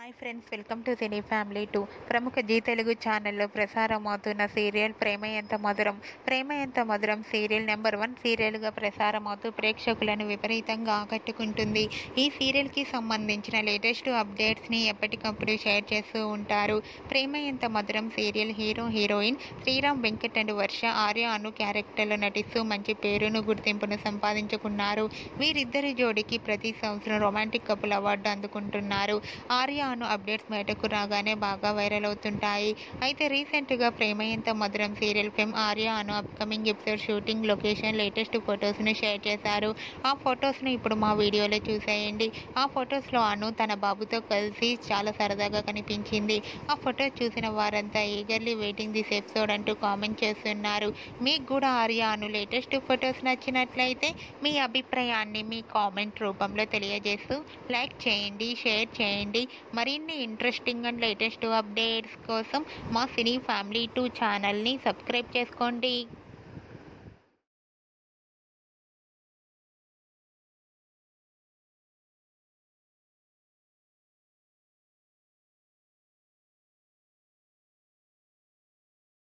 hi friends welcome to cine family two ప్రముఖ జీ తెలుగు ఛానల్లో ప్రసారమవుతున్న సీరియల్ ప్రేమ ఎంత మధురం ప్రేమ Entha Madhuram serial number one సీరియల్గా ప్రసారమవుతూ ప్రేక్షకులను విపరీతంగా ఆకట్టుకుంటుంది ఈ సీరియల్కి సంబంధించిన లేటెస్ట్ అప్డేట్స్ని ఎప్పటికప్పుడు షేర్ చేస్తూ ఉంటారు Prema Entha Madhuram serial hero heroine Sriram Venkat and Varsha Arya Anu క్యారెక్టర్లో నటిస్తూ మంచి పేరును గుర్తింపును సంపాదించుకున్నారు వీరిద్దరి జోడీకి ప్రతి సంవత్సరం రొమాంటిక్ కపుల్ అవార్డు అందుకుంటున్నారు ఆర్య అను అప్డేట్స్ బయటకు రాగానే బాగా వైరల్ అవుతుంటాయి అయితే రీసెంట్గా Prema Entha Madhuram serial fame Arya Anu upcoming episode shooting location latest ఫొటోస్ను షేర్ చేశారు ఆ ఫొటోస్ను ఇప్పుడు మా వీడియోలో చూసేయండి ఆ ఫొటోస్లో అను తన బాబుతో కలిసి చాలా సరదాగా కనిపించింది ఆ ఫొటో చూసిన వారంతా ఈగర్లీ వెయిటింగ్ దిస్ ఎపిసోడ్ అంటూ కామెంట్ చేస్తున్నారు మీకు కూడా ఆర్య అను లేటెస్ట్ ఫొటోస్ నచ్చినట్లయితే మీ అభిప్రాయాన్ని మీ కామెంట్ రూపంలో తెలియజేస్తూ లైక్ చేయండి షేర్ చేయండి మరిన్ని ఇంట్రెస్టింగ్ అండ్ లేటెస్ట్ అప్డేట్స్ కోసం మా సినీ ఫ్యామిలీ టూ ఛానల్ని సబ్స్క్రైబ్ చేసుకోండి